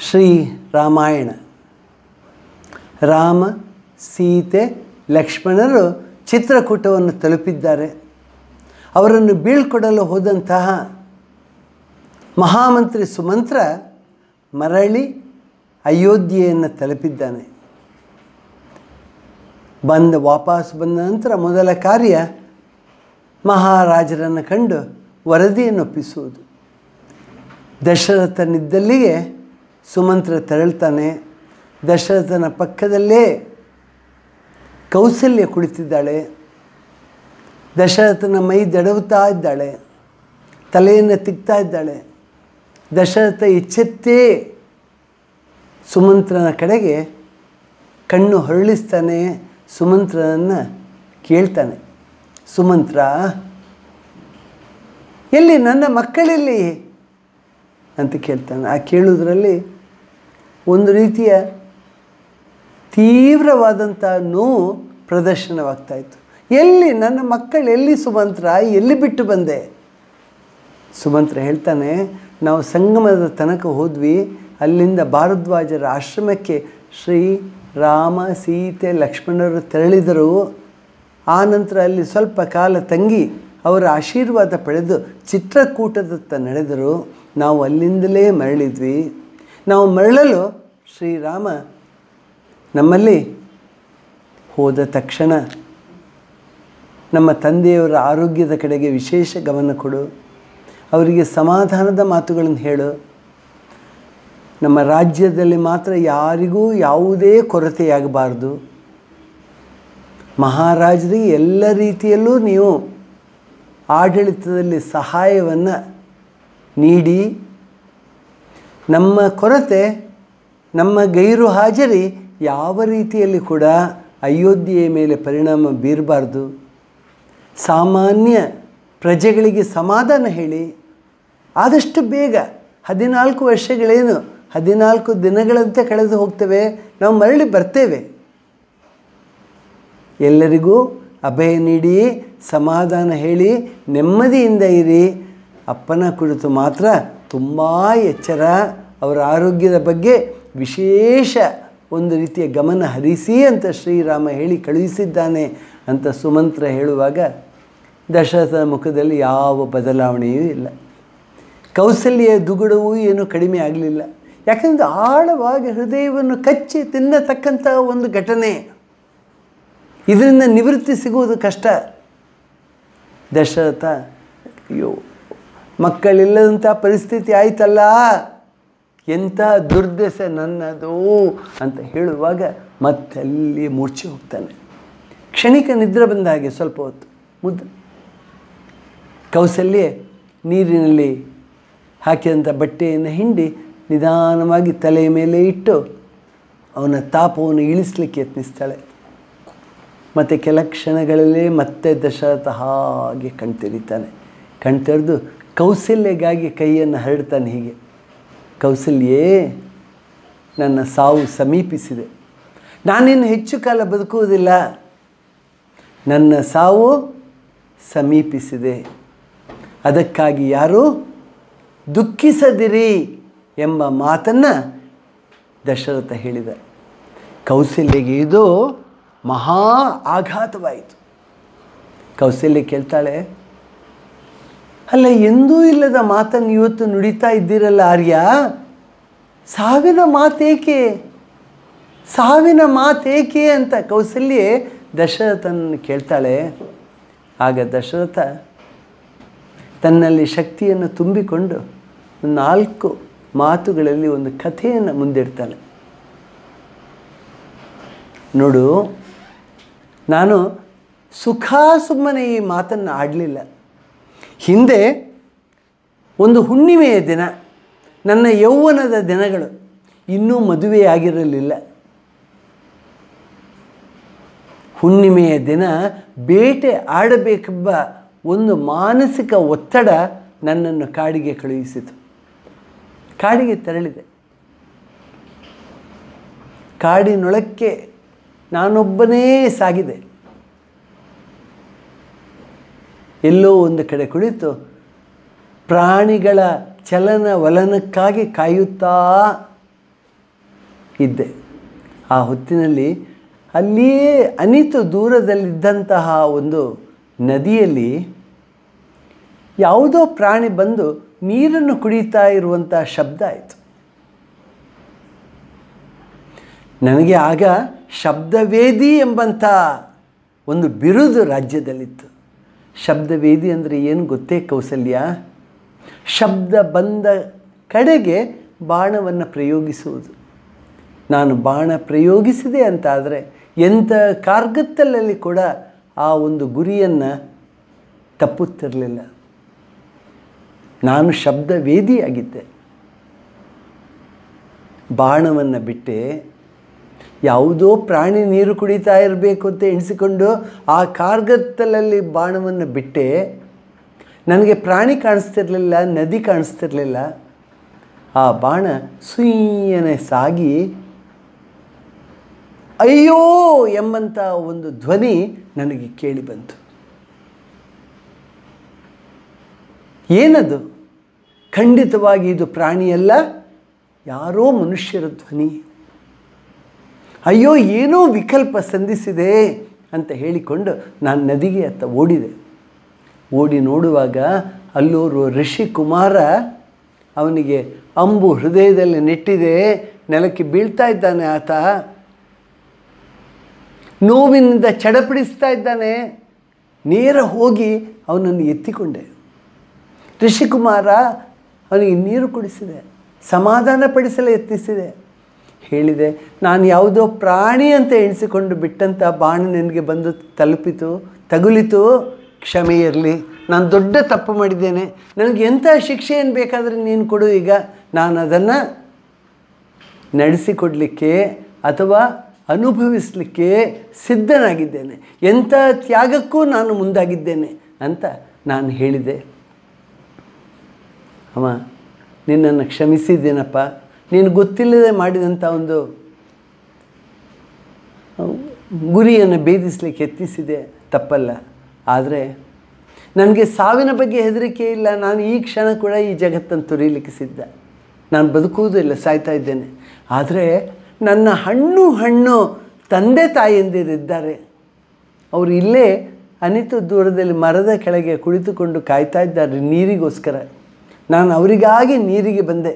ಶ್ರೀ ರಾಮಾಯಣ ರಾಮ ಸೀತೆ ಲಕ್ಷ್ಮಣರು ಚಿತ್ರಕೂಟವನ್ನು ತಲುಪಿದ್ದಾರೆ ಅವರನ್ನು ಬೀಳ್ಕೊಡಲು ಹೋದಂತಹ ಮಹಾಮಂತ್ರಿ ಸುಮಂತ್ರ ಮರಳಿ ಅಯೋಧ್ಯೆಯನ್ನು ತಲುಪಿದ್ದಾನೆ ಬಂದ ವಾಪಸ್ ಬಂದ ನಂತರ ಮೊದಲ ಕಾರ್ಯ ಮಹಾರಾಜರನ್ನು ಕಂಡು ವರದಿಯನ್ನು ಒಪ್ಪಿಸುವುದು ದಶರಥನಿದ್ದಲ್ಲಿಗೆ ಸುಮಂತ್ರ ತೆರಳ್ತಾನೆ ದಶರಥನ ಪಕ್ಕದಲ್ಲೇ ಕೌಸಲ್ಯ ಕುಳಿತಿದ್ದಾಳೆ ದಶರಥನ ಮೈ ದಡವುತ್ತಾ ಇದ್ದಾಳೆ ತಲೆಯನ್ನು ತಿಕ್ತಾ ಇದ್ದಾಳೆ ದಶರಥ ಎಚ್ಚೆತ್ತೇ ಸುಮಂತ್ರನ ಕಡೆಗೆ ಕಣ್ಣು ಹೊರಳಿಸ್ತಾನೆ ಸುಮಂತ್ರನನ್ನು ಕೇಳ್ತಾನೆ ಸುಮಂತ್ರ ಎಲ್ಲಿ ನನ್ನ ಮಕ್ಕಳೆಲ್ಲಿ ಅಂತ ಕೇಳ್ತಾನೆ ಆ ಕೇಳುವುದರಲ್ಲಿ ಒಂದು ರೀತಿಯ ತೀವ್ರವಾದಂಥ ನೋವು ಪ್ರದರ್ಶನವಾಗ್ತಾ ಇತ್ತು ಎಲ್ಲಿ ನನ್ನ ಮಕ್ಕಳು ಎಲ್ಲಿ ಸುಮಂತ್ರ ಎಲ್ಲಿ ಬಿಟ್ಟು ಬಂದೆ ಸುಮಂತ್ರ ಹೇಳ್ತಾನೆ ನಾವು ಸಂಗಮದ ತನಕ ಹೋದ್ವಿ ಅಲ್ಲಿಂದ ಭಾರದ್ವಾಜರ ಆಶ್ರಮಕ್ಕೆ ಶ್ರೀ ರಾಮ ಸೀತೆ ಲಕ್ಷ್ಮಣರು ತೆರಳಿದರು ಆ ನಂತರ ಅಲ್ಲಿ ಸ್ವಲ್ಪ ಕಾಲ ತಂಗಿ ಅವರ ಆಶೀರ್ವಾದ ಪಡೆದು ಚಿತ್ರಕೂಟದತ್ತ ನಡೆದರು ನಾವು ಅಲ್ಲಿಂದಲೇ ಮರಳಿದ್ವಿ ನಾವು ಮರಳಲು ಶ್ರೀರಾಮ ನಮ್ಮಲ್ಲಿ ಹೋದ ತಕ್ಷಣ ನಮ್ಮ ತಂದೆಯವರ ಆರೋಗ್ಯದ ಕಡೆಗೆ ವಿಶೇಷ ಗಮನ ಕೊಡು ಅವರಿಗೆ ಸಮಾಧಾನದ ಮಾತುಗಳನ್ನು ಹೇಳು ನಮ್ಮ ರಾಜ್ಯದಲ್ಲಿ ಮಾತ್ರ ಯಾರಿಗೂ ಯಾವುದೇ ಕೊರತೆಯಾಗಬಾರ್ದು ಮಹಾರಾಜರಿಗೆ ಎಲ್ಲ ರೀತಿಯಲ್ಲೂ ನೀವು ಆಡಳಿತದಲ್ಲಿ ಸಹಾಯವನ್ನು ನೀಡಿ ನಮ್ಮ ಕೊರತೆ ನಮ್ಮ ಗೈರು ಹಾಜರಿ ಯಾವ ರೀತಿಯಲ್ಲಿ ಕೂಡ ಅಯೋಧ್ಯೆಯ ಮೇಲೆ ಪರಿಣಾಮ ಬೀರಬಾರ್ದು ಸಾಮಾನ್ಯ ಪ್ರಜೆಗಳಿಗೆ ಸಮಾಧಾನ ಹೇಳಿ ಆದಷ್ಟು ಬೇಗ ಹದಿನಾಲ್ಕು ವರ್ಷಗಳೇನು ಹದಿನಾಲ್ಕು ದಿನಗಳಂತೆ ಕಳೆದು ಹೋಗ್ತವೆ ನಾವು ಮರಳಿ ಬರ್ತೇವೆ ಎಲ್ಲರಿಗೂ ಅಭಯ ನೀಡಿ ಸಮಾಧಾನ ಹೇಳಿ ನೆಮ್ಮದಿಯಿಂದ ಇರಿ ಅಪ್ಪನ ಕುರಿತು ಮಾತ್ರ ತುಂಬ ಎಚ್ಚರ ಅವರ ಆರೋಗ್ಯದ ಬಗ್ಗೆ ವಿಶೇಷ ಒಂದು ರೀತಿಯ ಗಮನ ಹರಿಸಿ ಅಂತ ಶ್ರೀರಾಮ ಹೇಳಿ ಕಳುಹಿಸಿದ್ದಾನೆ ಅಂತ ಸುಮಂತ್ರ ಹೇಳುವಾಗ ದಶರಥನ ಮುಖದಲ್ಲಿ ಯಾವ ಬದಲಾವಣೆಯೂ ಇಲ್ಲ ಕೌಸಲ್ಯ ದುಗುಡವೂ ಏನೂ ಕಡಿಮೆ ಆಗಲಿಲ್ಲ ಯಾಕಂದರೆ ಆಳವಾಗಿ ಹೃದಯವನ್ನು ಕಚ್ಚಿ ತಿನ್ನತಕ್ಕಂಥ ಒಂದು ಘಟನೆ ಇದರಿಂದ ನಿವೃತ್ತಿ ಸಿಗುವುದು ಕಷ್ಟ ದಶರಥ ಅಯ್ಯೋ ಮಕ್ಕಳಿಲ್ಲದಂಥ ಪರಿಸ್ಥಿತಿ ಆಯ್ತಲ್ಲ ಎಂಥ ದುರ್ದಶೆ ನನ್ನದು ಅಂತ ಹೇಳುವಾಗ ಮತ್ತಲ್ಲಿ ಮೂರ್ಛೆ ಹೋಗ್ತಾನೆ ಕ್ಷಣಿಕ ನಿದ್ರೆ ಬಂದ ಹಾಗೆ ಸ್ವಲ್ಪ ಹೊತ್ತು ಮುದ್ದು ಕೌಸಲ್ಯ ನೀರಿನಲ್ಲಿ ಹಾಕಿದಂಥ ಬಟ್ಟೆಯನ್ನು ಹಿಂಡಿ ನಿಧಾನವಾಗಿ ತಲೆಯ ಮೇಲೆ ಇಟ್ಟು ಅವನ ತಾಪವನ್ನು ಇಳಿಸ್ಲಿಕ್ಕೆ ಯತ್ನಿಸ್ತಾಳೆ ಮತ್ತು ಕೆಲ ಕ್ಷಣಗಳಲ್ಲೇ ಮತ್ತೆ ದಶರಥ ಹಾಗೆ ಕಣ್ತೆರಿತಾನೆ ಕಣ್ತೆರೆದು ಕೌಸಲ್ಯಗಾಗಿ ಕೈಯನ್ನು ಹರಡ್ತಾನೆ ಹೀಗೆ ಕೌಸಲ್ಯೇ ನನ್ನ ಸಾವು ಸಮೀಪಿಸಿದೆ ನಾನಿನ್ನು ಹೆಚ್ಚು ಕಾಲ ಬದುಕುವುದಿಲ್ಲ ನನ್ನ ಸಾವು ಸಮೀಪಿಸಿದೆ ಅದಕ್ಕಾಗಿ ಯಾರೂ ದುಃಖಿಸದಿರಿ ಎಂಬ ಮಾತನ್ನು ದಶರಥ ಹೇಳಿದ ಕೌಸಲ್ಯಗೆ ಇದು ಮಹಾ ಆಘಾತವಾಯಿತು ಕೌಸಲ್ಯ ಕೇಳ್ತಾಳೆ ಅಲ್ಲ ಎಂದೂ ಇಲ್ಲದ ಮಾತನ್ನು ಇವತ್ತು ನುಡಿತಾ ಇದ್ದೀರಲ್ಲ ಆರ್ಯ ಸಾವಿನ ಮಾತೇಕೆ ಸಾವಿನ ಮಾತೇಕೆ ಅಂತ ಕೌಸಲ್ಯೆ ದಶರಥನನ್ನು ಕೇಳ್ತಾಳೆ ಆಗ ದಶರಥ ತನ್ನಲ್ಲಿ ಶಕ್ತಿಯನ್ನು ತುಂಬಿಕೊಂಡು ನಾಲ್ಕು ಮಾತುಗಳಲ್ಲಿ ಒಂದು ಕಥೆಯನ್ನು ಮುಂದಿಡ್ತಾನೆ ನೋಡು ನಾನು ಸುಖ ಸುಮ್ಮನೆ ಈ ಮಾತನ್ನು ಆಡಲಿಲ್ಲ ಹಿಂದೆ ಒಂದು ಹುಣ್ಣಿಮೆಯ ದಿನ ನನ್ನ ಯೌವನದ ದಿನಗಳು ಇನ್ನೂ ಮದುವೆಯಾಗಿರಲಿಲ್ಲ ಹುಣ್ಣಿಮೆಯ ದಿನ ಬೇಟೆ ಆಡಬೇಕೆಂಬ ಒಂದು ಮಾನಸಿಕ ಒತ್ತಡ ನನ್ನನ್ನು ಕಾಡಿಗೆ ಕಳುಹಿಸಿತು ಕಾಡಿಗೆ ತೆರಳಿದೆ ಕಾಡಿನೊಳಕ್ಕೆ ನಾನೊಬ್ಬನೇ ಸಾಗಿದೆ ಎಲ್ಲೋ ಒಂದು ಕಡೆ ಕುಳಿತು ಪ್ರಾಣಿಗಳ ಚಲನ ವಲನಕ್ಕಾಗಿ ಕಾಯುತ್ತಾ ಇದ್ದೆ ಆ ಹೊತ್ತಿನಲ್ಲಿ ಅಲ್ಲಿಯೇ ಅನಿತು ದೂರದಲ್ಲಿದ್ದಂತಹ ಒಂದು ನದಿಯಲ್ಲಿ ಯಾವುದೋ ಪ್ರಾಣಿ ಬಂದು ನೀರನ್ನು ಕುಡಿತಾ ಇರುವಂಥ ಶಬ್ದ ಆಯಿತು ನನಗೆ ಆಗ ಶಬ್ದವೇದಿ ಎಂಬಂಥ ಒಂದು ಬಿರುದು ರಾಜ್ಯದಲ್ಲಿತ್ತು ಶಬ್ದವೇದಿ ಅಂದರೆ ಏನು ಗೊತ್ತೇ ಕೌಸಲ್ಯ ಶಬ್ದ ಬಂದ ಕಡೆಗೆ ಬಾಣವನ್ನು ಪ್ರಯೋಗಿಸುವುದು ನಾನು ಬಾಣ ಪ್ರಯೋಗಿಸಿದೆ ಅಂತಾದರೆ ಎಂಥ ಕಾರ್ಗತ್ತಲಲ್ಲಿ ಕೂಡ ಆ ಒಂದು ಗುರಿಯನ್ನು ತಪ್ಪುತ್ತಿರಲಿಲ್ಲ ನಾನು ಶಬ್ದವೇದಿಯಾಗಿದ್ದೆ ಬಾಣವನ್ನು ಬಿಟ್ಟೆ ಯಾವುದೋ ಪ್ರಾಣಿ ನೀರು ಕುಡಿತಾ ಇರಬೇಕು ಅಂತ ಎಣಿಸಿಕೊಂಡು ಆ ಕಾರ್ಗತ್ತಲಲ್ಲಿ ಬಾಣವನ್ನು ಬಿಟ್ಟೆ ನನಗೆ ಪ್ರಾಣಿ ಕಾಣಿಸ್ತಿರ್ಲಿಲ್ಲ ನದಿ ಕಾಣಿಸ್ತಿರ್ಲಿಲ್ಲ ಆ ಬಾಣ ಸುಯ್ಯನೆ ಸಾಗಿ ಅಯ್ಯೋ ಎಂಬಂಥ ಒಂದು ಧ್ವನಿ ನನಗೆ ಕೇಳಿ ಬಂತು ಏನದು ಖಂಡಿತವಾಗಿ ಇದು ಪ್ರಾಣಿಯಲ್ಲ ಯಾರೋ ಮನುಷ್ಯರ ಧ್ವನಿ ಅಯ್ಯೋ ಏನೋ ವಿಕಲ್ಪ ಸಂಧಿಸಿದೆ ಅಂತ ಹೇಳಿಕೊಂಡು ನಾನು ನದಿಗೆ ಅತ್ತ ಓಡಿದೆ ಓಡಿ ನೋಡುವಾಗ ಅಲ್ಲೂರು ಋಷಿ ಕುಮಾರ ಅವನಿಗೆ ಅಂಬು ಹೃದಯದಲ್ಲಿ ನೆಟ್ಟಿದೆ ನೆಲಕ್ಕೆ ಬೀಳ್ತಾ ಇದ್ದಾನೆ ಆತ ನೋವಿನಿಂದ ಚಡಪಡಿಸ್ತಾ ಇದ್ದಾನೆ ನೇರ ಹೋಗಿ ಅವನನ್ನು ಎತ್ತಿಕೊಂಡೆ ಋಷಿಕುಮಾರ ಅವನಿಗೆ ನೀರು ಕುಡಿಸಿದೆ ಸಮಾಧಾನ ಪಡಿಸಲು ಯತ್ನಿಸಿದೆ ಹೇಳಿದೆ ನಾನು ಯಾವುದೋ ಪ್ರಾಣಿ ಅಂತ ಎಣಿಸಿಕೊಂಡು ಬಿಟ್ಟಂಥ ಬಾಣ ನಿನಗೆ ಬಂದು ತಲುಪಿತು ತಗುಲಿತು ಕ್ಷಮೆ ಇರಲಿ ನಾನು ದೊಡ್ಡ ತಪ್ಪು ಮಾಡಿದ್ದೇನೆ ನನಗೆ ಎಂಥ ಶಿಕ್ಷೆ ಏನು ಬೇಕಾದರೆ ನೀನು ಕೊಡು ಈಗ ನಾನು ಅದನ್ನು ನಡೆಸಿಕೊಡಲಿಕ್ಕೆ ಅಥವಾ ಅನುಭವಿಸಲಿಕ್ಕೆ ಸಿದ್ಧನಾಗಿದ್ದೇನೆ ಎಂಥ ತ್ಯಾಗಕ್ಕೂ ನಾನು ಮುಂದಾಗಿದ್ದೇನೆ ಅಂತ ನಾನು ಹೇಳಿದೆ ಅಮ್ಮ ನಿನ್ನನ್ನು ಕ್ಷಮಿಸಿದ್ದೇನಪ್ಪ ನೀನು ಗೊತ್ತಿಲ್ಲದೆ ಮಾಡಿದಂಥ ಒಂದು ಗುರಿಯನ್ನು ಭೇದಿಸಲಿಕ್ಕೆ ಯತ್ನಿಸಿದೆ ತಪ್ಪಲ್ಲ ಆದರೆ ನನಗೆ ಸಾವಿನ ಬಗ್ಗೆ ಹೆದರಿಕೆ ಇಲ್ಲ ನಾನು ಈ ಕ್ಷಣ ಕೂಡ ಈ ಜಗತ್ತನ್ನು ತುರಿಯಲಿಕ್ಕೆ ಸಿದ್ಧ ನಾನು ಬದುಕುವುದಿಲ್ಲ ಸಾಯ್ತಾ ಇದ್ದೇನೆ ಆದರೆ ನನ್ನ ಹಣ್ಣು ಹಣ್ಣು ತಂದೆ ತಾಯಿಯಂದಿರಿದ್ದಾರೆ ಅವರು ಇಲ್ಲೇ ಅನಿತು ದೂರದಲ್ಲಿ ಮರದ ಕೆಳಗೆ ಕುಳಿತುಕೊಂಡು ಕಾಯ್ತಾ ಇದ್ದಾರೆ ನೀರಿಗೋಸ್ಕರ ನಾನು ಅವರಿಗಾಗಿ ನೀರಿಗೆ ಬಂದೆ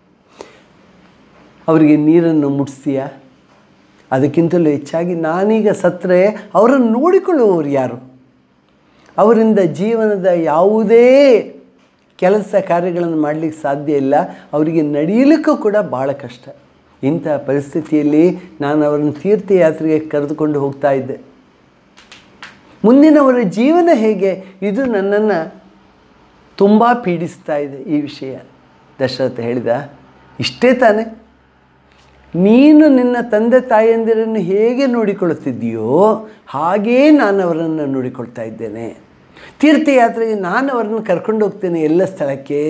ಅವರಿಗೆ ನೀರನ್ನು ಮುಟ್ಟಿಸ್ತೀಯ ಅದಕ್ಕಿಂತಲೂ ಹೆಚ್ಚಾಗಿ ನಾನೀಗ ಸತ್ತರೆ ಅವರನ್ನು ನೋಡಿಕೊಳ್ಳುವವರು ಯಾರು ಅವರಿಂದ ಜೀವನದ ಯಾವುದೇ ಕೆಲಸ ಕಾರ್ಯಗಳನ್ನು ಮಾಡಲಿಕ್ಕೆ ಸಾಧ್ಯ ಇಲ್ಲ ಅವರಿಗೆ ನಡೆಯಲಿಕ್ಕೂ ಕೂಡ ಭಾಳ ಕಷ್ಟ ಇಂಥ ಪರಿಸ್ಥಿತಿಯಲ್ಲಿ ನಾನು ಅವರನ್ನು ತೀರ್ಥಯಾತ್ರೆಗೆ ಕರೆದುಕೊಂಡು ಹೋಗ್ತಾ ಇದ್ದೆ ಮುಂದಿನವರ ಜೀವನ ಹೇಗೆ ಇದು ನನ್ನನ್ನು ತುಂಬ ಪೀಡಿಸ್ತಾ ಇದೆ ಈ ವಿಷಯ ದಶರಥ ಹೇಳಿದ ಇಷ್ಟೇ ತಾನೆ ನೀನು ನಿನ್ನ ತಂದೆ ತಾಯಂದಿರನ್ನು ಹೇಗೆ ನೋಡಿಕೊಳ್ಳುತ್ತಿದ್ದೀಯೋ ಹಾಗೇ ನಾನು ಅವರನ್ನು ನೋಡಿಕೊಳ್ತಾ ಇದ್ದೇನೆ ತೀರ್ಥಯಾತ್ರೆಗೆ ನಾನು ಅವರನ್ನು ಕರ್ಕೊಂಡು ಹೋಗ್ತೇನೆ ಎಲ್ಲ ಸ್ಥಳಕ್ಕೆ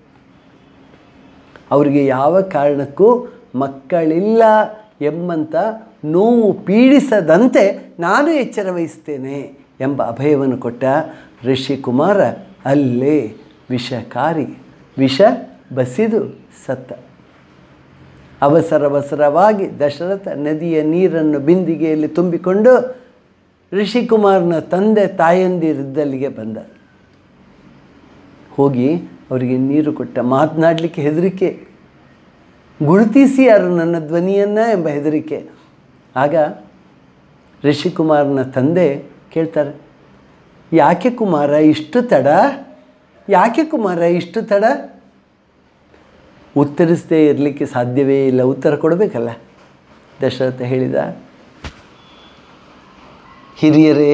ಅವರಿಗೆ ಯಾವ ಕಾರಣಕ್ಕೂ ಮಕ್ಕಳಿಲ್ಲ ಎಂಬಂಥ ನೋವು ಪೀಡಿಸದಂತೆ ನಾನು ಎಚ್ಚರ ವಹಿಸ್ತೇನೆ ಎಂಬ ಅಭಯವನ್ನು ಕೊಟ್ಟ ಋಷಿಕುಮಾರ ಅಲ್ಲೇ ವಿಷಕಾರಿ ವಿಷ ಬಸಿದು ಸತ್ತ ಅವಸರವಸರವಾಗಿ ದಶರಥ ನದಿಯ ನೀರನ್ನು ಬಿಂದಿಗೆಯಲ್ಲಿ ತುಂಬಿಕೊಂಡು ಋಷಿಕುಮಾರನ ತಂದೆ ತಾಯಂದಿರಿದ್ದಲ್ಲಿಗೆ ಬಂದ ಹೋಗಿ ಅವರಿಗೆ ನೀರು ಕೊಟ್ಟ ಮಾತನಾಡಲಿಕ್ಕೆ ಹೆದರಿಕೆ ಗುರುತಿಸಿ ಯಾರು ನನ್ನ ಧ್ವನಿಯನ್ನು ಎಂಬ ಹೆದರಿಕೆ ಆಗ ಋಷಿಕುಮಾರನ ತಂದೆ ಕೇಳ್ತಾರೆ ಯಾಕೆ ಕುಮಾರ ಇಷ್ಟು ತಡ ಯಾಕೆ ಕುಮಾರ ಇಷ್ಟು ತಡ ಉತ್ತರಿಸದೇ ಇರಲಿಕ್ಕೆ ಸಾಧ್ಯವೇ ಇಲ್ಲ ಉತ್ತರ ಕೊಡಬೇಕಲ್ಲ ದಶರಥ ಹೇಳಿದ ಹಿರಿಯರೇ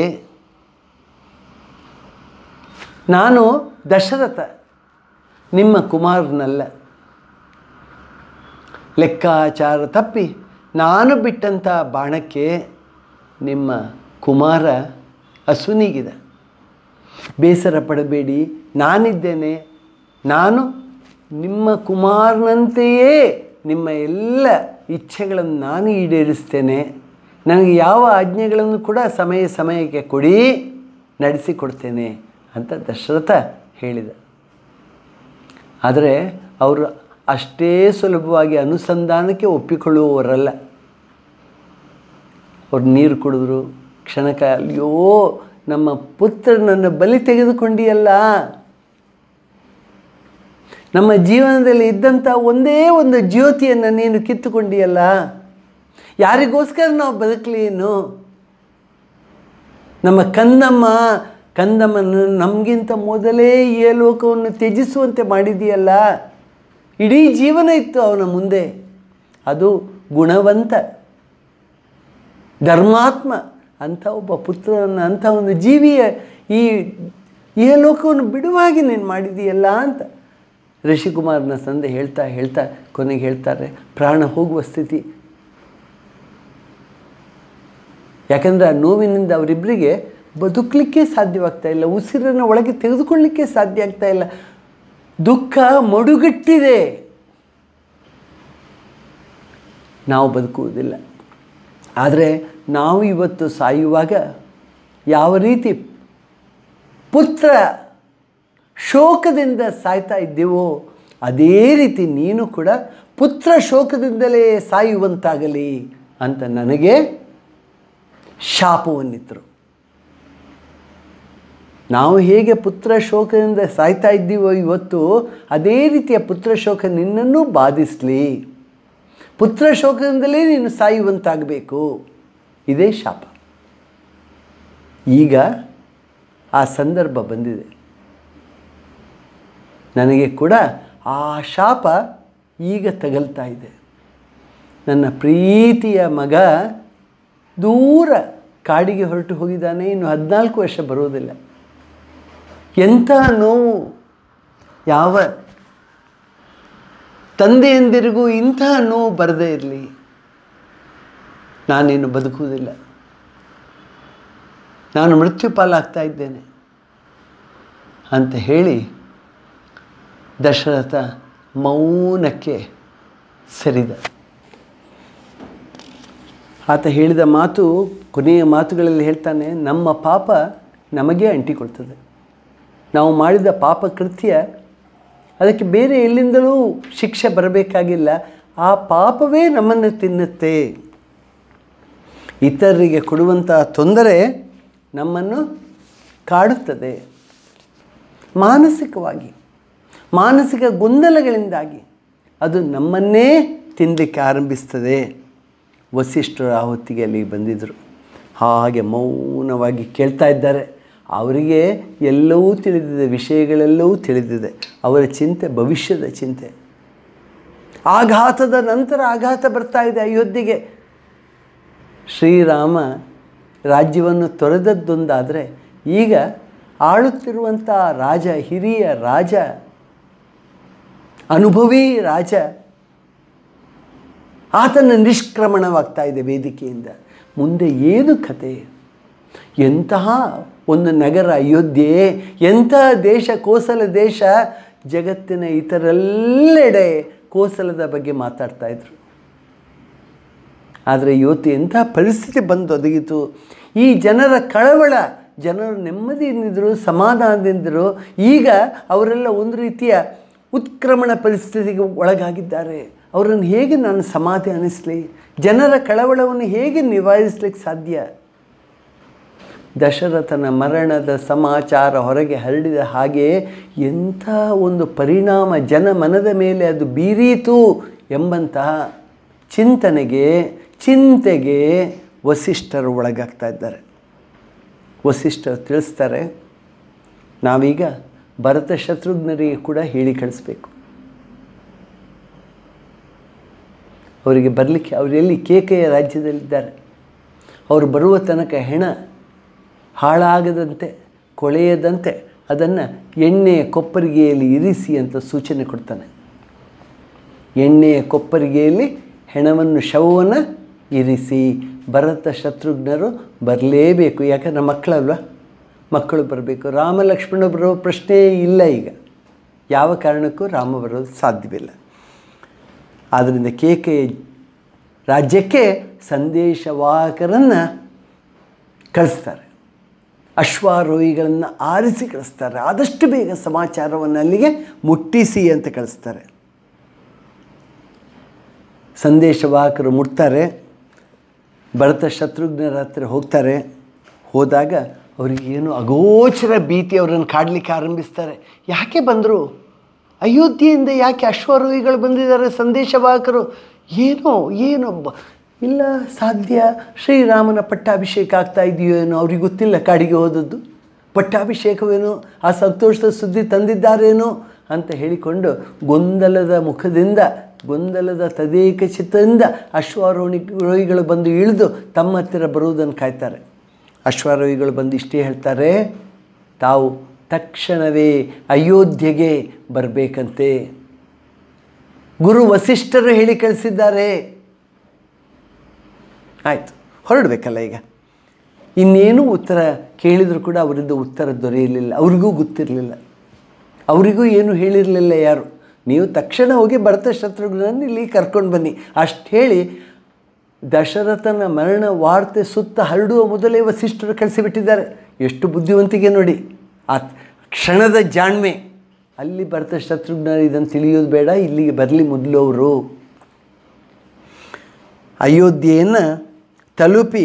ನಾನು ದಶರಥ ನಿಮ್ಮ ಕುಮಾರನಲ್ಲ ಲೆಕ್ಕಾಚಾರ ತಪ್ಪಿ ನಾನು ಬಿಟ್ಟಂಥ ಬಾಣಕ್ಕೆ ನಿಮ್ಮ ಕುಮಾರ ಅಸುನಿಗಿದ ಬೇಸರ ಪಡಬೇಡಿ ನಾನಿದ್ದೇನೆ ನಾನು ನಿಮ್ಮ ಕುಮಾರನಂತೆಯೇ ನಿಮ್ಮ ಎಲ್ಲ ಇಚ್ಛೆಗಳನ್ನು ನಾನು ಈಡೇರಿಸ್ತೇನೆ ನನಗೆ ಯಾವ ಆಜ್ಞೆಗಳನ್ನು ಕೂಡ ಸಮಯ ಸಮಯಕ್ಕೆ ಕೊಡಿ ನಡೆಸಿಕೊಡ್ತೇನೆ ಅಂತ ದಶರಥ ಹೇಳಿದ ಆದರೆ ಅವರು ಅಷ್ಟೇ ಸುಲಭವಾಗಿ ಅನುಸಂಧಾನಕ್ಕೆ ಒಪ್ಪಿಕೊಳ್ಳುವವರಲ್ಲ ಅವ್ರು ನೀರು ಕುಡಿದ್ರು ಕ್ಷಣಕ ಅಯ್ಯೋ ನಮ್ಮ ಪುತ್ರನನ್ನು ಬಲಿ ತೆಗೆದುಕೊಂಡಿಯಲ್ಲ ನಮ್ಮ ಜೀವನದಲ್ಲಿ ಇದ್ದಂಥ ಒಂದೇ ಒಂದು ಜ್ಯೋತಿಯನ್ನು ನೀನು ಕಿತ್ತುಕೊಂಡಿಯಲ್ಲ ಯಾರಿಗೋಸ್ಕರ ನಾವು ಬದುಕಲಿ ಇನ್ನು ನಮ್ಮ ಕಂದಮ್ಮ ಕಂದಮ್ಮನ ನಮಗಿಂತ ಮೊದಲೇ ಈ ಲೋಕವನ್ನು ತ್ಯಜಿಸುವಂತೆ ಮಾಡಿದೆಯಲ್ಲ ಇಡೀ ಜೀವನ ಇತ್ತು ಅವನ ಮುಂದೆ ಅದು ಗುಣವಂತ ಧರ್ಮಾತ್ಮ ಅಂಥ ಒಬ್ಬ ಪುತ್ರನ ಅಂಥ ಒಂದು ಜೀವಿಯ ಈ ಈ ಲೋಕವನ್ನು ಬಿಡುವಾಗಿ ನೀನು ಮಾಡಿದೀಯಲ್ಲ ಅಂತ ಋಷಿಕುಮಾರನ ತಂದೆ ಹೇಳ್ತಾ ಹೇಳ್ತಾ ಕೊನೆಗೆ ಹೇಳ್ತಾರೆ ಪ್ರಾಣ ಹೋಗುವ ಸ್ಥಿತಿ ಯಾಕಂದರೆ ಆ ನೋವಿನಿಂದ ಅವರಿಬ್ಬರಿಗೆ ಬದುಕಲಿಕ್ಕೆ ಸಾಧ್ಯವಾಗ್ತಾ ಇಲ್ಲ ಉಸಿರನ್ನು ಒಳಗೆ ತೆಗೆದುಕೊಳ್ಳಲಿಕ್ಕೆ ಸಾಧ್ಯ ಆಗ್ತಾ ಇಲ್ಲ ದುಃಖ ಮಡುಗಟ್ಟಿದೆ ನಾವು ಬದುಕುವುದಿಲ್ಲ ಆದರೆ ನಾವು ಇವತ್ತು ಸಾಯುವಾಗ ಯಾವ ರೀತಿ ಪುತ್ರ ಶೋಕದಿಂದ ಸಾಯ್ತಾ ಇದ್ದೀವೋ ಅದೇ ರೀತಿ ನೀನು ಕೂಡ ಪುತ್ರ ಶೋಕದಿಂದಲೇ ಸಾಯುವಂತಾಗಲಿ ಅಂತ ನನಗೆ ಶಾಪವನ್ನಿತ್ತರು ನಾವು ಹೇಗೆ ಪುತ್ರ ಶೋಕದಿಂದ ಸಾಯ್ತಾ ಇದ್ದೀವೋ ಇವತ್ತು ಅದೇ ರೀತಿಯ ಪುತ್ರ ಶೋಕ ನಿನ್ನನ್ನು ಬಾಧಿಸಲಿ ಪುತ್ರ ಶೋಕದಿಂದಲೇ ನೀನು ಸಾಯುವಂತಾಗಬೇಕು ಇದೇ ಶಾಪ ಈಗ ಆ ಸಂದರ್ಭ ಬಂದಿದೆ ನನಗೆ ಕೂಡ ಆ ಶಾಪ ಈಗ ತಗಲ್ತಾ ಇದೆ ನನ್ನ ಪ್ರೀತಿಯ ಮಗ ದೂರ ಕಾಡಿಗೆ ಹೊರಟು ಹೋಗಿದ್ದಾನೆ ಇನ್ನು ಹದಿನಾಲ್ಕು ವರ್ಷ ಬರುವುದಿಲ್ಲ ಎಂಥ ನೋವು ಯಾವ ತಂದೆಯಂದಿರಿಗೂ ಇಂತಹ ನೋವು ಬರದೇ ಇರಲಿ ನಾನಿನ್ನು ಬದುಕುವುದಿಲ್ಲ ನಾನು ಮೃತ್ಯು ಪಾಲಾಗ್ತಾ ಇದ್ದೇನೆ ಅಂತ ಹೇಳಿ ದಶರಥ ಮೌನಕ್ಕೆ ಸರಿದ ಆತ ಹೇಳಿದ ಮಾತು ಕೊನೆಯ ಮಾತುಗಳಲ್ಲಿ ಹೇಳ್ತಾನೆ ನಮ್ಮ ಪಾಪ ನಮಗೆ ಅಂಟಿಕೊಳ್ತದೆ ನಾವು ಮಾಡಿದ ಪಾಪ ಕೃತ್ಯ ಅದಕ್ಕೆ ಬೇರೆ ಎಲ್ಲಿಂದಲೂ ಶಿಕ್ಷೆ ಬರಬೇಕಾಗಿಲ್ಲ ಆ ಪಾಪವೇ ನಮ್ಮನ್ನು ತಿನ್ನುತ್ತೆ ಇತರರಿಗೆ ಕೊಡುವಂಥ ತೊಂದರೆ ನಮ್ಮನ್ನು ಕಾಡುತ್ತದೆ ಮಾನಸಿಕವಾಗಿ ಮಾನಸಿಕ ಗೊಂದಲಗಳಿಂದಾಗಿ ಅದು ನಮ್ಮನ್ನೇ ತಿನ್ನಲಿಕ್ಕೆ ಆರಂಭಿಸ್ತದೆ ವಸಿಷ್ಠರು ಆ ಹೊತ್ತಿಗೆ ಅಲ್ಲಿಗೆ ಬಂದಿದ್ದರು ಹಾಗೆ ಮೌನವಾಗಿ ಕೇಳ್ತಾ ಇದ್ದಾರೆ ಅವರಿಗೆ ಎಲ್ಲವೂ ತಿಳಿದಿದೆ ವಿಷಯಗಳೆಲ್ಲವೂ ತಿಳಿದಿದೆ ಅವರ ಚಿಂತೆ ಭವಿಷ್ಯದ ಚಿಂತೆ ಆಘಾತದ ನಂತರ ಆಘಾತ ಬರ್ತಾ ಇದೆ ಅಯೋಧ್ಯೆಗೆ ಶ್ರೀರಾಮ ರಾಜ್ಯವನ್ನು ತೊರೆದದ್ದೊಂದಾದರೆ ಈಗ ಆಳುತ್ತಿರುವಂಥ ರಾಜ ಹಿರಿಯ ರಾಜ ಅನುಭವಿ ರಾಜ ಆತನ ನಿಷ್ಕ್ರಮಣವಾಗ್ತಾ ಇದೆ ವೇದಿಕೆಯಿಂದ ಮುಂದೆ ಏನು ಕತೆ ಎಂತಹ ಒಂದು ನಗರ ಅಯೋಧ್ಯೆ ಎಂತಹ ದೇಶ ಕೋಸಲ ದೇಶ ಜಗತ್ತಿನ ಇತರೆಲ್ಲೆಡೆ ಕೋಸಲದ ಬಗ್ಗೆ ಮಾತಾಡ್ತಾ ಇದ್ರು ಆದರೆ ಇವತ್ತು ಎಂಥ ಪರಿಸ್ಥಿತಿ ಬಂದು ಒದಗಿತು ಈ ಜನರ ಕಳವಳ ಜನರು ನೆಮ್ಮದಿಯಿಂದಿದ್ದರು ಸಮಾಧಾನದಿಂದರು ಈಗ ಅವರೆಲ್ಲ ಒಂದು ರೀತಿಯ ಉತ್ಕ್ರಮಣ ಪರಿಸ್ಥಿತಿಗೆ ಒಳಗಾಗಿದ್ದಾರೆ ಅವರನ್ನು ಹೇಗೆ ನಾನು ಸಮಾಧಿ ಅನಿಸಲಿ ಜನರ ಕಳವಳವನ್ನು ಹೇಗೆ ನಿವಾರಿಸಲಿಕ್ಕೆ ಸಾಧ್ಯ ದಶರಥನ ಮರಣದ ಸಮಾಚಾರ ಹೊರಗೆ ಹರಡಿದ ಹಾಗೆ ಎಂಥ ಒಂದು ಪರಿಣಾಮ ಜನಮನದ ಮೇಲೆ ಅದು ಬೀರೀತು ಎಂಬಂತಹ ಚಿಂತನೆಗೆ ಚಿಂತೆಗೆ ವಸಿಷ್ಠರು ಒಳಗಾಗ್ತಾ ಇದ್ದಾರೆ ವಸಿಷ್ಠರು ತಿಳಿಸ್ತಾರೆ ನಾವೀಗ ಭರತ ಶತ್ರುಘ್ನರಿಗೆ ಕೂಡ ಹೇಳಿ ಕಳಿಸ್ಬೇಕು ಅವರಿಗೆ ಬರಲಿಕ್ಕೆ ಅವರು ಎಲ್ಲಿ ಕೇಕೆಯ ರಾಜ್ಯದಲ್ಲಿದ್ದಾರೆ ಅವರು ಬರುವ ತನಕ ಹೆಣ ಹಾಳಾಗದಂತೆ ಕೊಳೆಯದಂತೆ ಅದನ್ನು ಎಣ್ಣೆಯ ಕೊಪ್ಪರಿಗೆಯಲ್ಲಿ ಇರಿಸಿ ಅಂತ ಸೂಚನೆ ಕೊಡ್ತಾನೆ ಎಣ್ಣೆಯ ಕೊಪ್ಪರಿಗೆಯಲ್ಲಿ ಹೆಣವನ್ನು ಶವವನ್ನು ಇರಿಸಿ ಭರತ ಶತ್ರುಘ್ನರು ಬರಲೇಬೇಕು ಯಾಕಂದ್ರೆ ಮಕ್ಕಳಲ್ವ ಮಕ್ಕಳು ಬರಬೇಕು ರಾಮ ಲಕ್ಷ್ಮಣ ಬರೋ ಪ್ರಶ್ನೆ ಇಲ್ಲ ಈಗ ಯಾವ ಕಾರಣಕ್ಕೂ ರಾಮ ಬರೋದು ಸಾಧ್ಯವಿಲ್ಲ ಆದ್ದರಿಂದ ಕೇಕೆ ರಾಜ್ಯಕ್ಕೆ ಸಂದೇಶವಾಹಕರನ್ನು ಕಳಿಸ್ತಾರೆ ಅಶ್ವಾರೋಹಿಗಳನ್ನು ಆರಿಸಿ ಕಳಿಸ್ತಾರೆ ಆದಷ್ಟು ಬೇಗ ಸಮಾಚಾರವನ್ನು ಅಲ್ಲಿಗೆ ಮುಟ್ಟಿಸಿ ಅಂತ ಕಳಿಸ್ತಾರೆ ಸಂದೇಶವಾಹಕರು ಮುಟ್ತಾರೆ ಭರತ ಶತ್ರುಘ್ನರ ಹತ್ರ ಹೋಗ್ತಾರೆ ಹೋದಾಗ ಅವರಿಗೆ ಏನು ಅಗೋಚರ ಭೀತಿ ಅವರನ್ನು ಕಾಡಲಿಕ್ಕೆ ಆರಂಭಿಸ್ತಾರೆ ಯಾಕೆ ಬಂದರು ಅಯೋಧ್ಯೆಯಿಂದ ಯಾಕೆ ಅಶ್ವಾರೋಹಿಗಳು ಬಂದಿದ್ದಾರೆ ಸಂದೇಶವಾಹಕರು ಏನೋ ಏನೋ ಬ- ಇಲ್ಲ ಸಾಧ್ಯ ಶ್ರೀರಾಮನ ಪಟ್ಟಾಭಿಷೇಕ ಆಗ್ತಾ ಇದೆಯೋ ಏನೋ ಅವ್ರಿಗೆ ಗೊತ್ತಿಲ್ಲ ಕಾಡಿಗೆ ಹೋದದ್ದು ಪಟ್ಟಾಭಿಷೇಕವೇನೋ ಆ ಸಂತೋಷದ ಸುದ್ದಿ ತಂದಿದ್ದಾರೇನೋ ಅಂತ ಹೇಳಿಕೊಂಡು ಗೊಂದಲದ ಮುಖದಿಂದ ಗೊಂದಲದ ತದೇಕ ಚಿತ್ತದಿಂದ ಅಶ್ವಾರೋಹಿ ರೋಹಿಗಳು ಬಂದು ಇಳಿದು ತಮ್ಮ ಹತ್ತಿರ ಬರುವುದನ್ನು ಕಾಯ್ತಾರೆ ಅಶ್ವಾರೋಹಿಗಳು ಬಂದು ಇಷ್ಟೇ ಹೇಳ್ತಾರೆ ತಾವು ತಕ್ಷಣವೇ ಅಯೋಧ್ಯೆಗೆ ಬರಬೇಕಂತೆ ಗುರು ವಸಿಷ್ಠರು ಹೇಳಿ ಕಳಿಸಿದ್ದಾರೆ ಆಯಿತು ಹೊರಡಬೇಕಲ್ಲ ಈಗ ಇನ್ನೇನು ಉತ್ತರ ಕೇಳಿದರೂ ಕೂಡ ಅವರಿಂದ ಉತ್ತರ ದೊರೆಯಲಿಲ್ಲ ಅವ್ರಿಗೂ ಗೊತ್ತಿರಲಿಲ್ಲ ಅವರಿಗೂ ಏನು ಹೇಳಿರಲಿಲ್ಲ ಯಾರು ನೀವು ತಕ್ಷಣ ಹೋಗಿ ಭರತ ಶತ್ರುಘ್ನನ್ನು ಇಲ್ಲಿ ಕರ್ಕೊಂಡು ಬನ್ನಿ ಅಷ್ಟು ಹೇಳಿ ದಶರಥನ ಮರಣ ವಾರ್ತೆ ಸುತ್ತ ಹರಡುವ ಮೊದಲೇ ವಸಿಷ್ಠರು ಕಳಿಸಿಬಿಟ್ಟಿದ್ದಾರೆ ಎಷ್ಟು ಬುದ್ಧಿವಂತಿಕೆ ನೋಡಿ ಆ ಕ್ಷಣದ ಜಾಣ್ಮೆ ಅಲ್ಲಿ ಭರತ ಶತ್ರುಘ್ನ ಇದನ್ನು ತಿಳಿಯೋದು ಬೇಡ ಇಲ್ಲಿಗೆ ಬರಲಿ ಮೊದಲು ಅವರು ಅಯೋಧ್ಯೆಯನ್ನು ತಲುಪಿ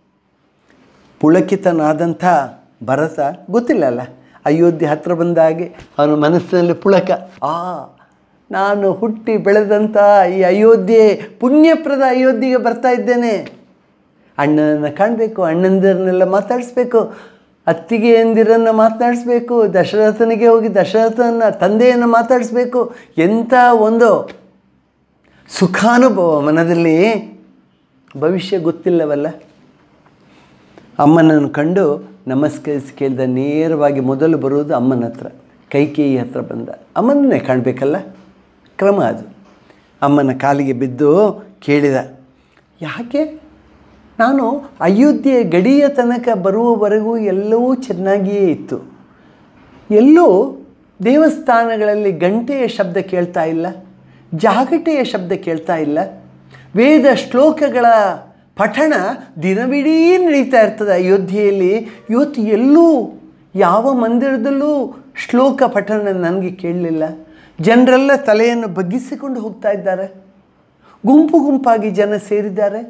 ಪುಳಕಿತನಾದಂಥ ಭರತ ಗೊತ್ತಿಲ್ಲ ಅಲ್ಲ ಅಯೋಧ್ಯೆ ಹತ್ರ ಬಂದ ಹಾಗೆ ಅವನ ಮನಸ್ಸಿನಲ್ಲಿ ಪುಳಕ ಆ ನಾನು ಹುಟ್ಟಿ ಬೆಳೆದಂಥ ಈ ಅಯೋಧ್ಯೆ ಪುಣ್ಯಪ್ರದ ಅಯೋಧ್ಯೆಗೆ ಬರ್ತಾ ಇದ್ದೇನೆ ಅಣ್ಣನನ್ನು ಕಾಣಬೇಕು ಅಣ್ಣಂದಿರನ್ನೆಲ್ಲ ಮಾತಾಡಿಸ್ಬೇಕು ಅತ್ತಿಗೆಯಂದಿರನ್ನು ಮಾತನಾಡಿಸ್ಬೇಕು ದಶರಥನಿಗೆ ಹೋಗಿ ದಶರಥನ ತಂದೆಯನ್ನು ಮಾತಾಡಿಸ್ಬೇಕು ಎಂಥ ಒಂದು ಸುಖಾನುಭವ ಮನದಲ್ಲಿ ಭವಿಷ್ಯ ಗೊತ್ತಿಲ್ಲವಲ್ಲ ಅಮ್ಮನನ್ನು ಕಂಡು ನಮಸ್ಕರಿಸಿ ಕೇಳಿದ ನೇರವಾಗಿ ಮೊದಲು ಬರುವುದು ಅಮ್ಮನ ಹತ್ರ ಕೈಕೇಯಿ ಹತ್ರ ಬಂದ ಅಮ್ಮನನ್ನೇ ಕಾಣಬೇಕಲ್ಲ ಕ್ರಮ ಅದು ಅಮ್ಮನ ಕಾಲಿಗೆ ಬಿದ್ದು ಕೇಳಿದ ಯಾಕೆ ನಾನು ಅಯೋಧ್ಯೆ ಗಡಿಯ ತನಕ ಬರುವವರೆಗೂ ಎಲ್ಲವೂ ಚೆನ್ನಾಗಿಯೇ ಇತ್ತು ಎಲ್ಲೂ ದೇವಸ್ಥಾನಗಳಲ್ಲಿ ಗಂಟೆಯ ಶಬ್ದ ಕೇಳ್ತಾ ಇಲ್ಲ ಜಾಗಟೆಯ ಶಬ್ದ ಕೇಳ್ತಾ ಇಲ್ಲ ವೇದ ಶ್ಲೋಕಗಳ ಪಠಣ ದಿನವಿಡೀ ನಡೀತಾ ಇರ್ತದೆ ಅಯೋಧ್ಯೆಯಲ್ಲಿ ಇವತ್ತು ಎಲ್ಲೂ ಯಾವ ಮಂದಿರದಲ್ಲೂ ಶ್ಲೋಕ ಪಠಣ ನನಗೆ ಕೇಳಲಿಲ್ಲ ಜನರೆಲ್ಲ ತಲೆಯನ್ನು ಬಗ್ಗಿಸಿಕೊಂಡು ಹೋಗ್ತಾ ಇದ್ದಾರೆ ಗುಂಪು ಗುಂಪಾಗಿ ಜನ ಸೇರಿದ್ದಾರೆ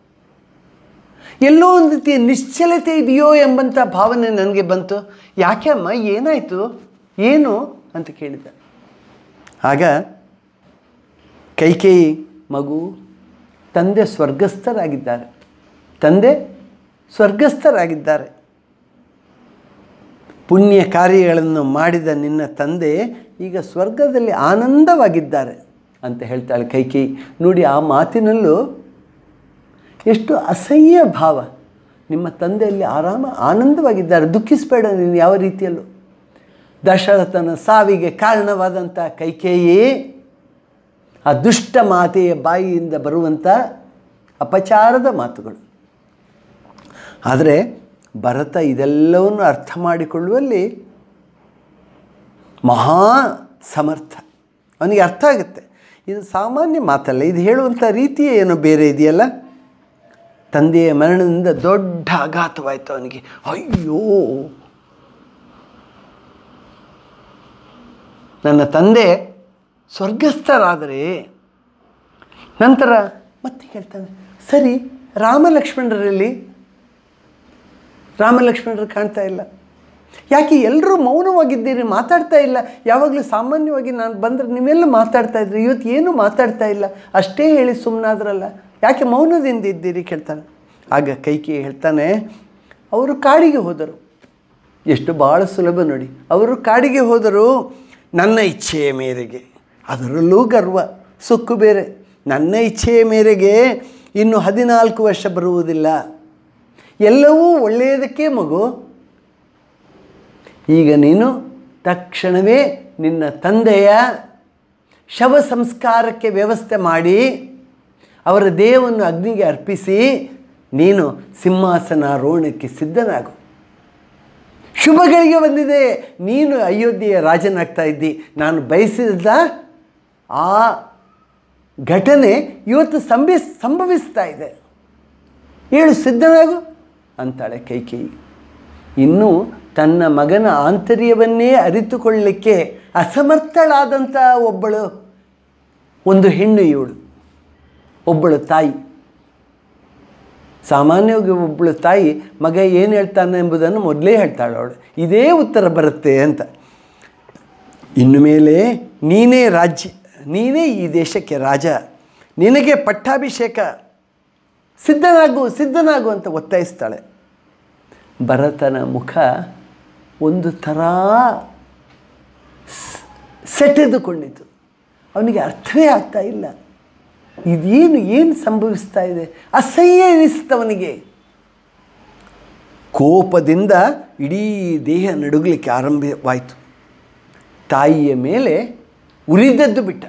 ಎಲ್ಲೋ ಒಂದು ರೀತಿಯ ನಿಶ್ಚಲತೆ ಇದೆಯೋ ಎಂಬಂಥ ಭಾವನೆ ನನಗೆ ಬಂತು ಯಾಕೆ ಅಮ್ಮ ಏನಾಯಿತು ಏನು ಅಂತ ಕೇಳಿದ ಆಗ ಕೈಕೇಯಿ ಮಗು ತಂದೆ ಸ್ವರ್ಗಸ್ಥರಾಗಿದ್ದಾರೆ ತಂದೆ ಸ್ವರ್ಗಸ್ಥರಾಗಿದ್ದಾರೆ ಪುಣ್ಯ ಕಾರ್ಯಗಳನ್ನು ಮಾಡಿದ ನಿನ್ನ ತಂದೆ ಈಗ ಸ್ವರ್ಗದಲ್ಲಿ ಆನಂದವಾಗಿದ್ದಾರೆ ಅಂತ ಹೇಳ್ತಾಳೆ ಕೈಕೇಯಿ ನೋಡಿ ಆ ಮಾತಿನಲ್ಲೂ ಎಷ್ಟು ಅಸಹ್ಯ ಭಾವ ನಿಮ್ಮ ತಂದೆಯಲ್ಲಿ ಆರಾಮ ಆನಂದವಾಗಿದ್ದಾರೆ ದುಃಖಿಸಬೇಡ ನೀನು ಯಾವ ರೀತಿಯಲ್ಲೂ ದಶರಥನ ಸಾವಿಗೆ ಕಾರಣವಾದಂಥ ಕೈಕೇಯಿ ಆ ದುಷ್ಟ ಮಾತೆಯ ಬಾಯಿಯಿಂದ ಬರುವಂಥ ಅಪಚಾರದ ಮಾತುಗಳು ಆದರೆ ಭರತ ಇದೆಲ್ಲವನ್ನು ಅರ್ಥ ಮಾಡಿಕೊಳ್ಳುವಲ್ಲಿ ಮಹಾ ಸಮರ್ಥ ಅವನಿಗೆ ಅರ್ಥ ಆಗುತ್ತೆ ಇದು ಸಾಮಾನ್ಯ ಮಾತಲ್ಲ ಇದು ಹೇಳುವಂಥ ರೀತಿಯೇ ಏನೋ ಬೇರೆ ಇದೆಯಲ್ಲ ತಂದೆಯ ಮರಣದಿಂದ ದೊಡ್ಡ ಆಘಾತವಾಯಿತು ಅವನಿಗೆ ಅಯ್ಯೋ ನನ್ನ ತಂದೆ ಸ್ವರ್ಗಸ್ಥರಾದರೆ ನಂತರ ಮತ್ತೆ ಕೇಳ್ತಾನೆ ಸರಿ ರಾಮ ಲಕ್ಷ್ಮಣರಲ್ಲಿ ರಾಮ ಲಕ್ಷ್ಮಣರು ಕಾಣ್ತಾ ಇಲ್ಲ ಯಾಕೆ ಎಲ್ಲರೂ ಮೌನವಾಗಿದ್ದೀರಿ ಮಾತಾಡ್ತಾ ಇಲ್ಲ ಯಾವಾಗಲೂ ಸಾಮಾನ್ಯವಾಗಿ ನಾನು ಬಂದರೆ ನೀವೆಲ್ಲ ಮಾತಾಡ್ತಾ ಇದ್ರಿ ಇವತ್ತು ಏನೂ ಮಾತಾಡ್ತಾ ಇಲ್ಲ ಅಷ್ಟೇ ಹೇಳಿ ಸುಮ್ಮನಾದ್ರಲ್ಲ ಯಾಕೆ ಮೌನದಿಂದ ಇದ್ದೀರಿ ಕೇಳ್ತಾನೆ ಆಗ ಕೈಕಿ ಹೇಳ್ತಾನೆ ಅವರು ಕಾಡಿಗೆ ಹೋದರು ಎಷ್ಟು ಭಾಳ ಸುಲಭ ನೋಡಿ ಅವರು ಕಾಡಿಗೆ ಹೋದರು ನನ್ನ ಇಚ್ಛೆಯ ಮೇರೆಗೆ ಅದರಲ್ಲೂ ಗರ್ವ ಸುಕ್ಕು ಬೇರೆ ನನ್ನ ಇಚ್ಛೆಯ ಮೇರೆಗೆ ಇನ್ನು ಹದಿನಾಲ್ಕು ವರ್ಷ ಬರುವುದಿಲ್ಲ ಎಲ್ಲವೂ ಒಳ್ಳೆಯದಕ್ಕೆ ಮಗು ಈಗ ನೀನು ತಕ್ಷಣವೇ ನಿನ್ನ ತಂದೆಯ ಶವ ಸಂಸ್ಕಾರಕ್ಕೆ ವ್ಯವಸ್ಥೆ ಮಾಡಿ ಅವರ ದೇಹವನ್ನು ಅಗ್ನಿಗೆ ಅರ್ಪಿಸಿ ನೀನು ಸಿಂಹಾಸನಾರೋಹಣಕ್ಕೆ ಸಿದ್ಧನಾಗು ಶುಭಗಳಿಗೆ ಬಂದಿದೆ ನೀನು ಅಯೋಧ್ಯೆಯ ರಾಜನಾಗ್ತಾ ಇದ್ದಿ ನಾನು ಬಯಸಿದ ಆ ಘಟನೆ ಇವತ್ತು ಸಂಭಿ ಸಂಭವಿಸ್ತಾ ಇದೆ ಹೇಳು ಸಿದ್ಧನಾಗು ಅಂತಾಳೆ ಕೈಕೇಯಿ ಇನ್ನೂ ತನ್ನ ಮಗನ ಆಂತರ್ಯವನ್ನೇ ಅರಿತುಕೊಳ್ಳಲಿಕ್ಕೆ ಅಸಮರ್ಥಳಾದಂಥ ಒಬ್ಬಳು ಒಂದು ಹೆಣ್ಣು ಇವಳು ಒಬ್ಬಳು ತಾಯಿ ಸಾಮಾನ್ಯವಾಗಿ ಒಬ್ಬಳು ತಾಯಿ ಮಗ ಏನು ಹೇಳ್ತಾನೆ ಎಂಬುದನ್ನು ಮೊದಲೇ ಹೇಳ್ತಾಳೆ ಅವಳು ಇದೇ ಉತ್ತರ ಬರುತ್ತೆ ಅಂತ ಇನ್ನು ಮೇಲೆ ನೀನೇ ರಾಜ್ಯ ನೀನೇ ಈ ದೇಶಕ್ಕೆ ರಾಜ ನಿನಗೆ ಪಟ್ಟಾಭಿಷೇಕ ಸಿದ್ಧನಾಗು ಸಿದ್ಧನಾಗು ಅಂತ ಒತ್ತಾಯಿಸ್ತಾಳೆ ಭರತನ ಮುಖ ಒಂದು ಥರ ಸ್- ಸೆಟೆದುಕೊಂಡಿತು ಅವನಿಗೆ ಅರ್ಥವೇ ಆಗ್ತಾ ಇಲ್ಲ ಇದೇನು ಏನು ಸಂಭವಿಸ್ತಾ ಇದೆ ಅಸಹ್ಯ ಎನಿಸ್ತವನಿಗೆ ಕೋಪದಿಂದ ಇಡೀ ದೇಹ ನಡುಗಲಿಕ್ಕೆ ಆರಂಭವಾಯಿತು ತಾಯಿಯ ಮೇಲೆ ಉರಿದದ್ದು ಬಿಟ್ಟ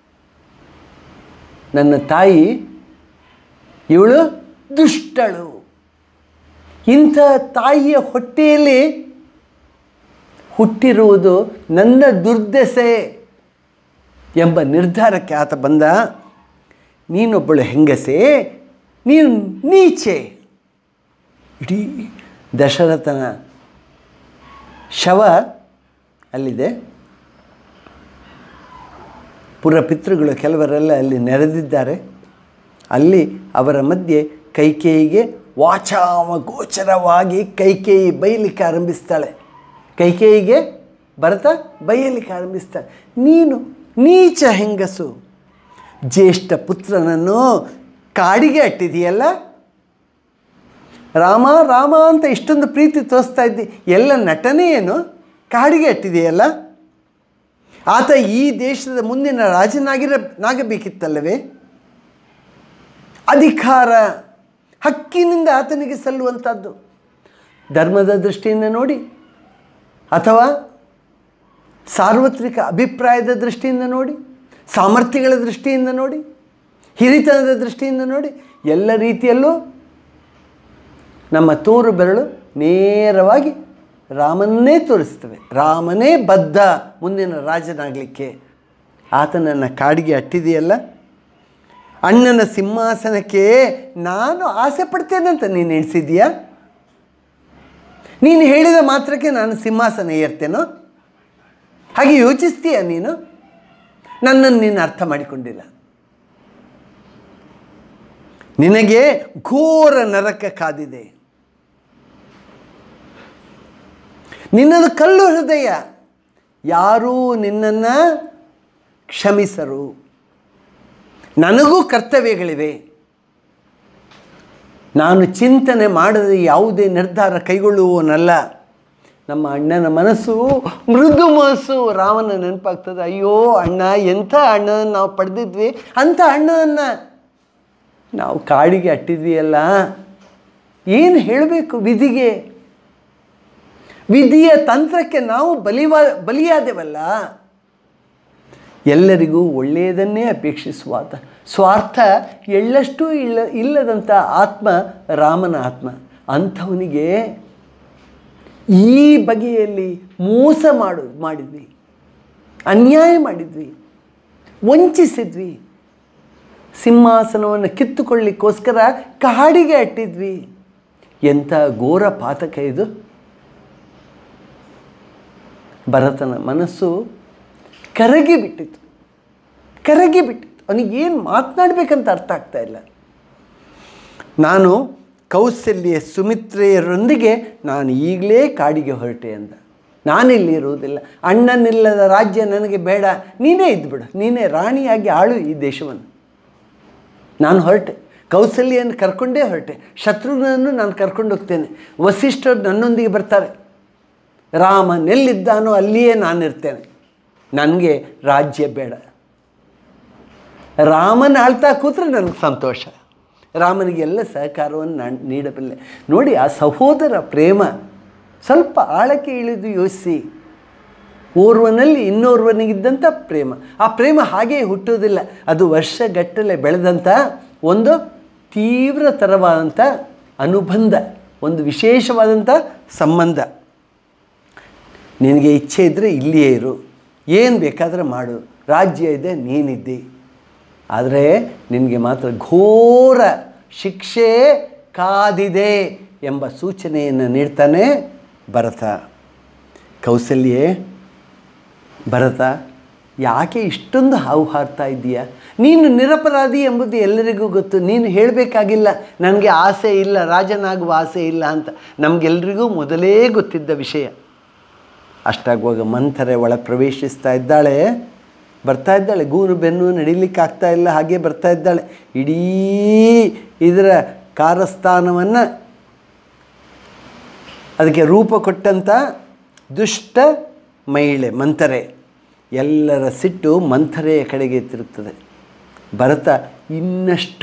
ನನ್ನ ತಾಯಿ ಇವಳು ದುಷ್ಟಳು ಇಂಥ ತಾಯಿಯ ಹೊಟ್ಟೆಯಲ್ಲಿ ಹುಟ್ಟಿರುವುದು ನನ್ನ ದುರ್ದೆಸೆ ಎಂಬ ನಿರ್ಧಾರಕ್ಕೆ ಆತ ಬಂದ ನೀನೊಬ್ಬಳು ಹೆಂಗಸೆ ನೀನು ನೀಚೆ ಇಡೀ ದಶರಥನ ಶವ ಅಲ್ಲಿದೆ ಪುರಪಿತೃಗಳು ಕೆಲವರೆಲ್ಲ ಅಲ್ಲಿ ನೆರೆದಿದ್ದಾರೆ ಅಲ್ಲಿ ಅವರ ಮಧ್ಯೆ ಕೈಕೇಯಿಗೆ ವಾಚಾಮ ಗೋಚರವಾಗಿ ಕೈಕೇಯಿ ಬೈಲಿಕ್ಕೆ ಆರಂಭಿಸ್ತಾಳೆ ಕೈಕೇಯಿಗೆ ಭರತ ಬೈಯಲಿಕ್ಕೆ ಆರಂಭಿಸ್ತಾಳೆ ನೀನು ನೀಚ ಹೆಂಗಸು ಜ್ಯೇಷ್ಠ ಪುತ್ರನನ್ನು ಕಾಡಿಗೆ ಅಟ್ಟಿದೆಯಲ್ಲ ರಾಮ ರಾಮ ಅಂತ ಇಷ್ಟೊಂದು ಪ್ರೀತಿ ತೋರಿಸ್ತಾ ಇದ್ದಿ ಎಲ್ಲ ನಟನೆ ಏನು ಕಾಡಿಗೆ ಅಟ್ಟಿದೆಯಲ್ಲ ಆತ ಈ ದೇಶದ ಮುಂದಿನ ರಾಜನಾಗಿರ ನಾಗಬೇಕಿತ್ತಲ್ಲವೇ ಅಧಿಕಾರ ಹಕ್ಕಿನಿಂದ ಆತನಿಗೆ ಸಲ್ಲುವಂಥದ್ದು ಧರ್ಮದ ದೃಷ್ಟಿಯಿಂದ ನೋಡಿ ಅಥವಾ ಸಾರ್ವತ್ರಿಕ ಅಭಿಪ್ರಾಯದ ದೃಷ್ಟಿಯಿಂದ ನೋಡಿ ಸಾಮರ್ಥ್ಯಗಳ ದೃಷ್ಟಿಯಿಂದ ನೋಡಿ ಹಿರಿತನದ ದೃಷ್ಟಿಯಿಂದ ನೋಡಿ ಎಲ್ಲ ರೀತಿಯಲ್ಲೂ ನಮ್ಮ ತೋರು ಬೆರಳು ನೇರವಾಗಿ ರಾಮನ್ನೇ ತೋರಿಸ್ತವೆ ರಾಮನೇ ಬದ್ಧ ಮುಂದಿನ ರಾಜನಾಗಲಿಕ್ಕೆ ಆತನನ್ನು ಕಾಡಿಗೆ ಅಟ್ಟಿದೆಯಲ್ಲ ಅಣ್ಣನ ಸಿಂಹಾಸನಕ್ಕೆ ನಾನು ಆಸೆ ಪಡ್ತೇನಂತ ನೀನು ಎಣಿಸಿದೀಯಾ ನೀನು ಹೇಳಿದ ಮಾತ್ರಕ್ಕೆ ನಾನು ಸಿಂಹಾಸನ ಏರ್ತೇನೋ ಹಾಗೆ ಯೋಚಿಸ್ತೀಯ ನೀನು ನನ್ನನ್ನು ನೀನು ಅರ್ಥ ಮಾಡಿಕೊಂಡಿಲ್ಲ ನಿನಗೆ ಘೋರ ನರಕ ಕಾದಿದೆ ನಿನ್ನದು ಕಲ್ಲು ಹೃದಯ ಯಾರೂ ನಿನ್ನನ್ನು ಕ್ಷಮಿಸರು ನನಗೂ ಕರ್ತವ್ಯಗಳಿವೆ ನಾನು ಚಿಂತನೆ ಮಾಡದೆ ಯಾವುದೇ ನಿರ್ಧಾರ ಕೈಗೊಳ್ಳುವವನಲ್ಲ ನಮ್ಮ ಅಣ್ಣನ ಮನಸ್ಸು ಮೃದು ಮನಸ್ಸು ರಾಮನ ನೆನಪಾಗ್ತದೆ ಅಯ್ಯೋ ಅಣ್ಣ ಎಂಥ ಅಣ್ಣನ ನಾವು ಪಡೆದಿದ್ವಿ ಅಂಥ ಅಣ್ಣನನ್ನು ನಾವು ಕಾಡಿಗೆ ಅಟ್ಟಿದ್ವಿ ಅಲ್ಲ ಏನು ಹೇಳಬೇಕು ವಿಧಿಗೆ ವಿಧಿಯ ತಂತ್ರಕ್ಕೆ ನಾವು ಬಲಿವ ಬಲಿಯಾದೆವಲ್ಲ ಎಲ್ಲರಿಗೂ ಒಳ್ಳೆಯದನ್ನೇ ಅಪೇಕ್ಷಿಸುವಾತ ಸ್ವಾರ್ಥ ಎಳ್ಳಷ್ಟೂ ಇಲ್ಲ ಇಲ್ಲದಂಥ ಆತ್ಮ ರಾಮನ ಆತ್ಮ ಅಂಥವನಿಗೆ ಈ ಬಗೆಯಲ್ಲಿ ಮೋಸ ಮಾಡು ಮಾಡಿದ್ವಿ ಅನ್ಯಾಯ ಮಾಡಿದ್ವಿ ವಂಚಿಸಿದ್ವಿ ಸಿಂಹಾಸನವನ್ನು ಕಿತ್ತುಕೊಳ್ಳಿಕ್ಕೋಸ್ಕರ ಕಾಡಿಗೆ ಅಟ್ಟಿದ್ವಿ ಎಂಥ ಘೋರ ಪಾತಕ ಇದು ಭರತನ ಮನಸ್ಸು ಕರಗಿ ಬಿಟ್ಟಿತ್ತು ಕರಗಿ ಬಿಟ್ಟಿತ್ತು ಅವನಿಗೆ ಏನು ಮಾತನಾಡಬೇಕಂತ ಅರ್ಥ ಆಗ್ತಾ ಇಲ್ಲ ನಾನು ಕೌಸಲ್ಯ ಸುಮಿತ್ರೆಯರೊಂದಿಗೆ ನಾನು ಈಗಲೇ ಕಾಡಿಗೆ ಹೊರಟೆ ಅಂದ ನಾನಿಲ್ಲಿ ಇರುವುದಿಲ್ಲ ಅಣ್ಣನಿಲ್ಲದ ರಾಜ್ಯ ನನಗೆ ಬೇಡ ನೀನೇ ಇದ್ದುಬಿಡು ನೀನೇ ರಾಣಿಯಾಗಿ ಆಳು ಈ ದೇಶವನ್ನು ನಾನು ಹೊರಟೆ ಕೌಸಲ್ಯನ್ನು ಕರ್ಕೊಂಡೇ ಹೊರಟೆ ಶತ್ರುಘ್ನನ್ನು ನಾನು ಕರ್ಕೊಂಡು ಹೋಗ್ತೇನೆ ವಸಿಷ್ಠರು ನನ್ನೊಂದಿಗೆ ಬರ್ತಾರೆ ರಾಮನೆಲ್ಲಿದ್ದಾನೋ ಅಲ್ಲಿಯೇ ನಾನಿರ್ತೇನೆ ನನಗೆ ರಾಜ್ಯ ಬೇಡ ರಾಮನ ಆಳ್ತಾ ಕೂತ್ರೆ ನನಗೆ ಸಂತೋಷ ರಾಮನಿಗೆ ಎಲ್ಲ ಸಹಕಾರವನ್ನು ನಾನು ನೀಡಬಲ್ಲೆ ನೋಡಿ ಆ ಸಹೋದರ ಪ್ರೇಮ ಸ್ವಲ್ಪ ಆಳಕ್ಕೆ ಇಳಿದು ಯೋಚಿಸಿ ಓರ್ವನಲ್ಲಿ ಇನ್ನೋರ್ವನಿಗಿದ್ದಂಥ ಪ್ರೇಮ ಆ ಪ್ರೇಮ ಹಾಗೇ ಹುಟ್ಟುವುದಿಲ್ಲ ಅದು ವರ್ಷಗಟ್ಟಲೆ ಬೆಳೆದಂಥ ಒಂದು ತೀವ್ರತರವಾದಂಥ ಅನುಬಂಧ ಒಂದು ವಿಶೇಷವಾದಂಥ ಸಂಬಂಧ ನಿನಗೆ ಇಚ್ಛೆ ಇದ್ದರೆ ಇಲ್ಲಿಯೇ ಇರು ಏನು ಬೇಕಾದರೆ ಮಾಡು ರಾಜ್ಯ ಇದೆ ನೀನಿದ್ದಿ ಆದರೆ ನಿನಗೆ ಮಾತ್ರ ಘೋರ ಶಿಕ್ಷೆ ಕಾದಿದೆ ಎಂಬ ಸೂಚನೆಯನ್ನು ನೀಡ್ತಾನೆ ಭರತ ಕೌಸಲ್ಯೆ ಭರತ ಯಾಕೆ ಇಷ್ಟೊಂದು ಹಾವು ಹಾರ್ತಾ ಇದ್ದೀಯಾ ನೀನು ನಿರಪರಾಧಿ ಎಂಬುದು ಎಲ್ಲರಿಗೂ ಗೊತ್ತು ನೀನು ಹೇಳಬೇಕಾಗಿಲ್ಲ ನನಗೆ ಆಸೆ ಇಲ್ಲ ರಾಜನಾಗುವ ಆಸೆ ಇಲ್ಲ ಅಂತ ನಮಗೆಲ್ರಿಗೂ ಮೊದಲೇ ಗೊತ್ತಿದ್ದ ವಿಷಯ ಅಷ್ಟಾಗುವಾಗ ಮಂಥರೆ ಒಳ ಪ್ರವೇಶಿಸ್ತಾ ಇದ್ದಾಳೆ ಬರ್ತಾ ಇದ್ದಾಳೆ ಗೂನು ಬೆನ್ನು ನಡಿಲಿಕ್ಕೆ ಆಗ್ತಾ ಇಲ್ಲ ಹಾಗೆ ಬರ್ತಾ ಇದ್ದಾಳೆ ಇಡೀ ಇದರ ಕಾರಸ್ಥಾನವನ್ನು ಅದಕ್ಕೆ ರೂಪ ಕೊಟ್ಟಂಥ ದುಷ್ಟ ಮಹಿಳೆ ಮಂಥರೆ ಎಲ್ಲರ ಸಿಟ್ಟು ಮಂಥರೆಯ ಕಡೆಗೆ ತಿರುಗ್ತದೆ ಭರತ ಇನ್ನಷ್ಟು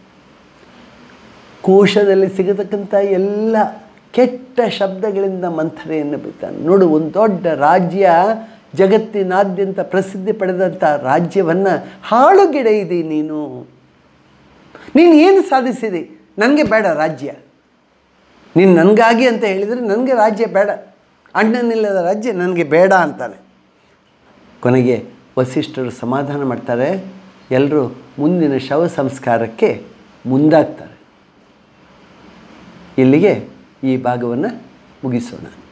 ಕೋಶದಲ್ಲಿ ಸಿಗತಕ್ಕಂಥ ಎಲ್ಲ ಕೆಟ್ಟ ಶಬ್ದಗಳಿಂದ ಮಂಥರೆಯನ್ನು ಬಿಡ್ತಾನೆ ನೋಡು ಒಂದು ದೊಡ್ಡ ರಾಜ್ಯ ಜಗತ್ತಿನಾದ್ಯಂತ ಪ್ರಸಿದ್ಧಿ ಪಡೆದಂಥ ರಾಜ್ಯವನ್ನು ಹಾಳುಗೆಡೆಯಿದಿ ನೀನು ನೀನು ಏನು ಸಾಧಿಸಿದಿ ನನಗೆ ಬೇಡ ರಾಜ್ಯ ನೀನು ನನಗಾಗಿ ಅಂತ ಹೇಳಿದರೆ ನನಗೆ ರಾಜ್ಯ ಬೇಡ ಅಣ್ಣನಿಲ್ಲದ ರಾಜ್ಯ ನನಗೆ ಬೇಡ ಅಂತಾನೆ ಕೊನೆಗೆ ವಸಿಷ್ಠರು ಸಮಾಧಾನ ಮಾಡ್ತಾರೆ ಎಲ್ಲರೂ ಮುಂದಿನ ಶವ ಸಂಸ್ಕಾರಕ್ಕೆ ಮುಂದಾಗ್ತಾರೆ ಇಲ್ಲಿಗೆ ಈ ಭಾಗವನ್ನು ಮುಗಿಸೋಣ